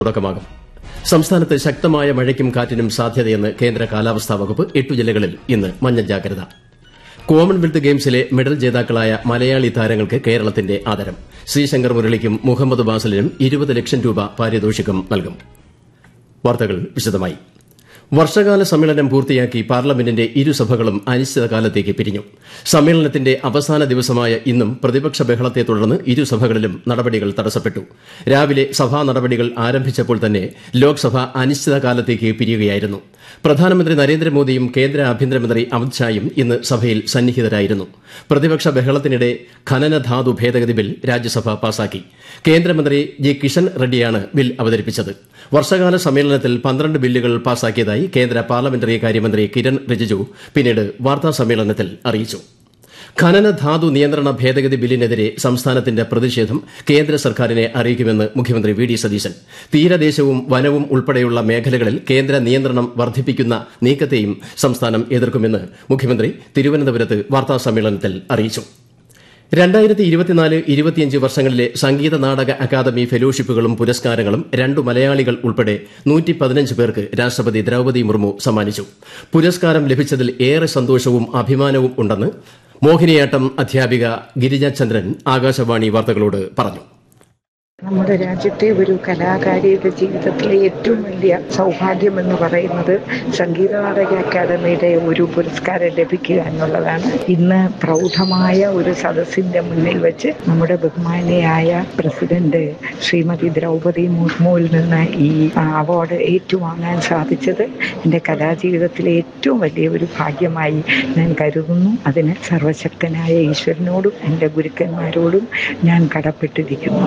തുടക്കമാകും സംസ്ഥാനത്ത് ശക്തമായ മഴയ്ക്കും കാറ്റിനും സാധ്യതയെന്ന് കേന്ദ്ര കാലാവസ്ഥാ വകുപ്പ് എട്ടു ജില്ലകളിൽ ഇന്ന് മഞ്ഞ ജാഗ്രത കോമൺവെൽത്ത് ഗെയിംസിലെ മെഡൽ ജേതാക്കളായ മലയാളി താരങ്ങൾക്ക് കേരളത്തിന്റെ ആദരം ശ്രീശങ്കർ മുരളിക്കും മുഹമ്മദ് ബാസലിനും ഇരുപത് ലക്ഷം രൂപ പാരിതോഷികം നൽകും വാർത്തകൾ വിശദമായി വർഷകാല സമ്മേളനം പൂർത്തിയാക്കി പാർലമെന്റിന്റെ ഇരുസഭകളും അനിശ്ചിതകാലത്തേക്ക് പിരിഞ്ഞു സമ്മേളനത്തിന്റെ അവസാന ദിവസമായ ഇന്നും പ്രതിപക്ഷ ബഹളത്തെ തുടർന്ന് ഇരുസഭകളിലും നടപടികൾ തടസ്സപ്പെട്ടു രാവിലെ സഭാ നടപടികൾ ആരംഭിച്ചപ്പോൾ തന്നെ ലോക്സഭ അനിശ്ചിതകാലത്തേക്ക് പിരിയുകയായിരുന്നു പ്രധാനമന്ത്രി നരേന്ദ്രമോദിയും കേന്ദ്ര ആഭ്യന്തരമന്ത്രി അമിത്ഷായും ഇന്ന് സഭയിൽ സന്നിഹിതരായിരുന്നു പ്രതിപക്ഷ ബഹളത്തിനിടെ ഖനനധാതു ഭേദഗതി ബിൽ രാജ്യസഭ പാസാക്കി കേന്ദ്രമന്ത്രി ജി കിഷൻ റെഡ്ഡിയാണ് ബിൽ അവതരിപ്പിച്ചത് വർഷകാല സമ്മേളനത്തിൽ പന്ത്രണ്ട് ബില്ലുകൾ പാസാക്കിയതായി കേന്ദ്ര പാർലമെന്ററി കാര്യമന്ത്രി കിരൺ റിജിജു പിന്നീട് വാർത്താ സമ്മേളനത്തിൽ അറിയിച്ചു ഖനനധാതു നിയന്ത്രണ ഭേദഗതി ബില്ലിനെതിരെ സംസ്ഥാനത്തിന്റെ പ്രതിഷേധം കേന്ദ്ര സർക്കാരിനെ അറിയിക്കുമെന്ന് മുഖ്യമന്ത്രി വി ഡി സതീശൻ തീരദേശവും വനവും ഉൾപ്പെടെയുള്ള മേഖലകളിൽ കേന്ദ്ര നിയന്ത്രണം വർദ്ധിപ്പിക്കുന്ന നീക്കത്തെയും സംസ്ഥാനം എതിർക്കുമെന്ന് മുഖ്യമന്ത്രി തിരുവനന്തപുരത്ത് വാർത്താ സമ്മേളനത്തിൽ അറിയിച്ചു രണ്ടായിരത്തി ഇരുപത്തിനാല് ഇരുപത്തിയഞ്ച് വർഷങ്ങളിലെ സംഗീത നാടക അക്കാദമി ഫെലോഷിപ്പുകളും പുരസ്കാരങ്ങളും രണ്ടു മലയാളികൾ ഉൾപ്പെടെ നൂറ്റി പതിനഞ്ച് പേർക്ക് രാഷ്ട്രപതി ദ്രൌപദി മുർമു സമ്മാനിച്ചു പുരസ്കാരം ലഭിച്ചതിൽ ഏറെ സന്തോഷവും അഭിമാനവും ഉണ്ടെന്ന് മോഹിനിയാട്ടം അധ്യാപിക ഗിരിജ ചന്ദ്രൻ ആകാശവാണി വാർത്തകളോട് പറഞ്ഞു നമ്മുടെ രാജ്യത്തെ ഒരു കലാകാരിയുടെ ജീവിതത്തിലെ ഏറ്റവും വലിയ സൗഭാഗ്യം എന്ന് പറയുന്നത് സംഗീത നാടക അക്കാദമിയുടെ ഒരു പുരസ്കാരം ലഭിക്കുക എന്നുള്ളതാണ് ഇന്ന് പ്രൗഢമായ ഒരു സദസ്സിന്റെ മുന്നിൽ വെച്ച് നമ്മുടെ ബഹുമാനിയായ പ്രസിഡന്റ് ശ്രീമതി ദ്രൗപദി മുർമുവിൽ നിന്ന് ഈ അവാർഡ് ഏറ്റുവാങ്ങാൻ സാധിച്ചത് എൻ്റെ കലാജീവിതത്തിലെ ഏറ്റവും വലിയ ഒരു ഭാഗ്യമായി ഞാൻ കരുതുന്നു അതിന് സർവശക്തനായ ഈശ്വരനോടും എൻ്റെ ഗുരുക്കന്മാരോടും ഞാൻ കടപ്പെട്ടിരിക്കുന്നു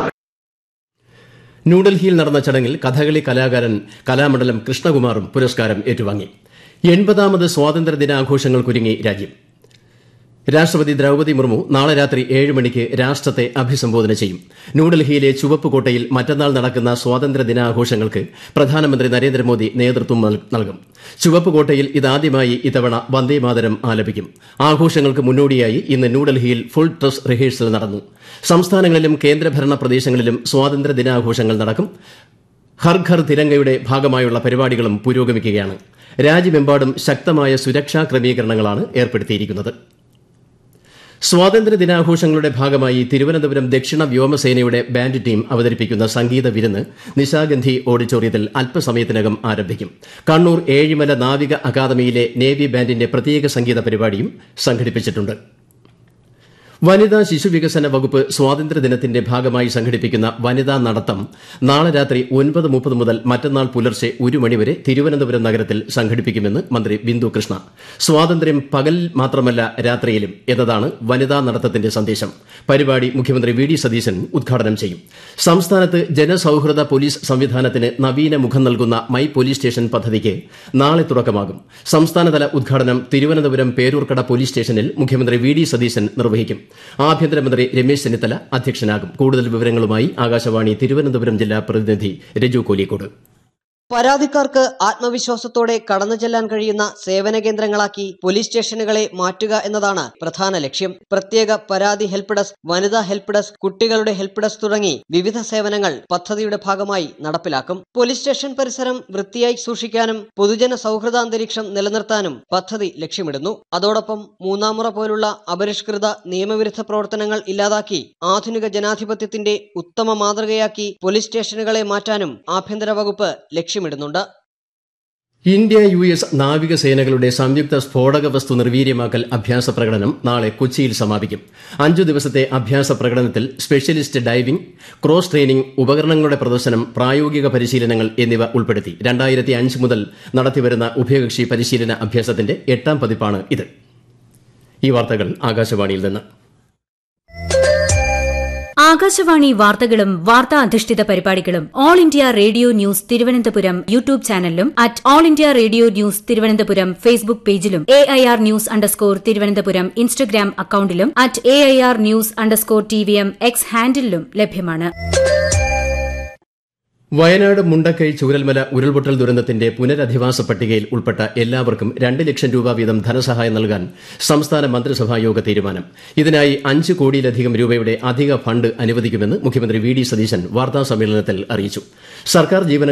ന്യൂഡൽഹിയിൽ നടന്ന ചടങ്ങിൽ കഥകളി കലാകാരൻ കലാമണ്ഡലം കൃഷ്ണകുമാറും പുരസ്കാരം ഏറ്റുവാങ്ങി എൺപതാമത് സ്വാതന്ത്ര്യ ദിനാഘോഷങ്ങൾക്കൊരുങ്ങി രാജ്യം രാഷ്ട്രപതി ദ്രൌപദി മുർമു നാളെ രാത്രി ഏഴ് മണിക്ക് രാഷ്ട്രത്തെ അഭിസംബോധന ചെയ്യും ന്യൂഡൽഹിയിലെ ചുവപ്പ് കോട്ടയിൽ മറ്റന്നാൾ നടക്കുന്ന സ്വാതന്ത്ര്യ ദിനാഘോഷങ്ങൾക്ക് പ്രധാനമന്ത്രി നരേന്ദ്രമോദി നേതൃത്വം നൽകും ചുവപ്പ് കോട്ടയിൽ ഇതാദ്യമായി ഇത്തവണ വന്ദേമാതരം ആലപിക്കും ആഘോഷങ്ങൾക്ക് മുന്നോടിയായി ഇന്ന് ന്യൂഡൽഹിയിൽ ഫുൾ ഡ്രസ് റിഹേഴ്സൽ നടന്നു സംസ്ഥാനങ്ങളിലും കേന്ദ്രഭരണ പ്രദേശങ്ങളിലും സ്വാതന്ത്ര്യ ദിനാഘോഷങ്ങൾ നടക്കും ഹർ ഘർ തിരങ്കയുടെ ഭാഗമായുള്ള പരിപാടികളും പുരോഗമിക്കുകയാണ് രാജ്യമെമ്പാടും ശക്തമായ സുരക്ഷാ ക്രമീകരണങ്ങളാണ് ഏർപ്പെടുത്തിയിരിക്കുന്നത് സ്വാതന്ത്ര്യ ദിനാഘോഷങ്ങളുടെ ഭാഗമായി തിരുവനന്തപുരം ദക്ഷിണ വ്യോമസേനയുടെ ബാൻഡ് ടീം അവതരിപ്പിക്കുന്ന സംഗീത വിരുന്ന് നിശാഗന്ധി ഓഡിറ്റോറിയത്തിൽ അല്പസമയത്തിനകം ആരംഭിക്കും കണ്ണൂർ ഏഴിമല നാവിക അക്കാദമിയിലെ നേവി ബാൻഡിന്റെ പ്രത്യേക സംഗീത പരിപാടിയും സംഘടിപ്പിച്ചിട്ടുണ്ട് വനിതാ ശിശുവികസന വകുപ്പ് സ്വാതന്ത്ര്യദിനത്തിന്റെ ഭാഗമായി സംഘടിപ്പിക്കുന്ന വനിതാ നടത്തം നാളെ രാത്രി ഒൻപത് മുപ്പത് മുതൽ മറ്റന്നാൾ പുലർച്ചെ ഒരു മണിവരെ തിരുവനന്തപുരം നഗരത്തിൽ സംഘടിപ്പിക്കുമെന്ന് മന്ത്രി ബിന്ദു കൃഷ്ണ സ്വാതന്ത്ര്യം പകലിൽ മാത്രമല്ല രാത്രിയിലും എന്നതാണ് വനിതാ നടത്തത്തിന്റെ സന്ദേശം പരിപാടി മുഖ്യമന്ത്രി വി ഡി സതീശൻ ഉദ്ഘാടനം ചെയ്യും സംസ്ഥാനത്ത് ജനസൌഹൃദ പോലീസ് സംവിധാനത്തിന് നവീന മുഖം നൽകുന്ന മൈ പോലീസ് സ്റ്റേഷൻ പദ്ധതിക്ക് നാളെ തുടക്കമാകും സംസ്ഥാനതല ഉദ്ഘാടനം തിരുവനന്തപുരം പേരൂർക്കട പോലീസ് സ്റ്റേഷനിൽ മുഖ്യമന്ത്രി വി ഡി സതീശൻ നിർവഹിക്കും ആഭ്യന്തരമന്ത്രി രമേശ് ചെന്നിത്തല അധ്യക്ഷനാകും കൂടുതൽ വിവരങ്ങളുമായി ആകാശവാണി തിരുവനന്തപുരം ജില്ലാ പ്രതിനിധി രജു കോലിക്കോട് പരാതിക്കാർക്ക് ആത്മവിശ്വാസത്തോടെ കടന്നു ചെല്ലാൻ കഴിയുന്ന സേവന കേന്ദ്രങ്ങളാക്കി പോലീസ് സ്റ്റേഷനുകളെ മാറ്റുക എന്നതാണ് പ്രധാന ലക്ഷ്യം പ്രത്യേക പരാതി ഹെൽപ്പ് ഡെസ്ക് വനിതാ ഹെൽപ്പ് ഡെസ്ക് കുട്ടികളുടെ ഹെൽപ്പ് ഡെസ്ക് തുടങ്ങി വിവിധ സേവനങ്ങൾ പദ്ധതിയുടെ ഭാഗമായി നടപ്പിലാക്കും പോലീസ് സ്റ്റേഷൻ പരിസരം വൃത്തിയായി സൂക്ഷിക്കാനും പൊതുജന സൗഹൃദ അന്തരീക്ഷം നിലനിർത്താനും പദ്ധതി ലക്ഷ്യമിടുന്നു അതോടൊപ്പം മൂന്നാമുറ പോലുള്ള അപരിഷ്കൃത നിയമവിരുദ്ധ പ്രവർത്തനങ്ങൾ ഇല്ലാതാക്കി ആധുനിക ജനാധിപത്യത്തിന്റെ ഉത്തമ മാതൃകയാക്കി പോലീസ് സ്റ്റേഷനുകളെ മാറ്റാനും ആഭ്യന്തര വകുപ്പ് ലക്ഷ്യമിടുന്നുണ്ട് ഇന്ത്യ യു എസ് നാവികസേനകളുടെ സംയുക്ത സ്ഫോടക വസ്തു നിർവീര്യമാക്കൽ അഭ്യാസ പ്രകടനം നാളെ കൊച്ചിയിൽ സമാപിക്കും അഞ്ചു ദിവസത്തെ അഭ്യാസ പ്രകടനത്തിൽ സ്പെഷ്യലിസ്റ്റ് ഡൈവിംഗ് ക്രോസ് ട്രെയിനിംഗ് ഉപകരണങ്ങളുടെ പ്രദർശനം പ്രായോഗിക പരിശീലനങ്ങൾ എന്നിവ ഉൾപ്പെടുത്തി രണ്ടായിരത്തി അഞ്ച് മുതൽ നടത്തിവരുന്ന ഉഭയകക്ഷി പരിശീലന അഭ്യാസത്തിന്റെ എട്ടാം പതിപ്പാണ് ഇത് ഈ വാർത്തകൾ ആകാശവാണിയിൽ നിന്ന് ആകാശവാണി വാർത്തകളും വാർത്താ അധിഷ്ഠിത പരിപാടികളും All India Radio news Thiruvananthapuram YouTube ചാനലിലും at All India Radio news Thiruvananthapuram Facebook പേജിലും A I R news underscore Thiruvananthapuram Instagram അക്കൌണ്ടിലും at A I R news underscore T V M X ഹാൻഡിലും ലഭ്യമാണ് വയനാട് മുണ്ടക്കൈ ചൂരൽമല ഉരുൾപൊട്ടൽ ദുരന്തത്തിന്റെ പുനരധിവാസ പട്ടികയിൽ ഉൾപ്പെട്ട എല്ലാവർക്കും രണ്ട് ലക്ഷം രൂപ വീതം ധനസഹായം നൽകാൻ സംസ്ഥാന മന്ത്രിസഭാ യോഗ തീരുമാനം ഇതിനായി അഞ്ച് കോടിയിലധികം രൂപയുടെ അധിക ഫണ്ട് അനുവദിക്കുമെന്ന് മുഖ്യമന്ത്രി വി ഡി സതീശൻ വാർത്താ സമ്മേളനത്തിൽ അറിയിച്ചു സർക്കാർ ജീവന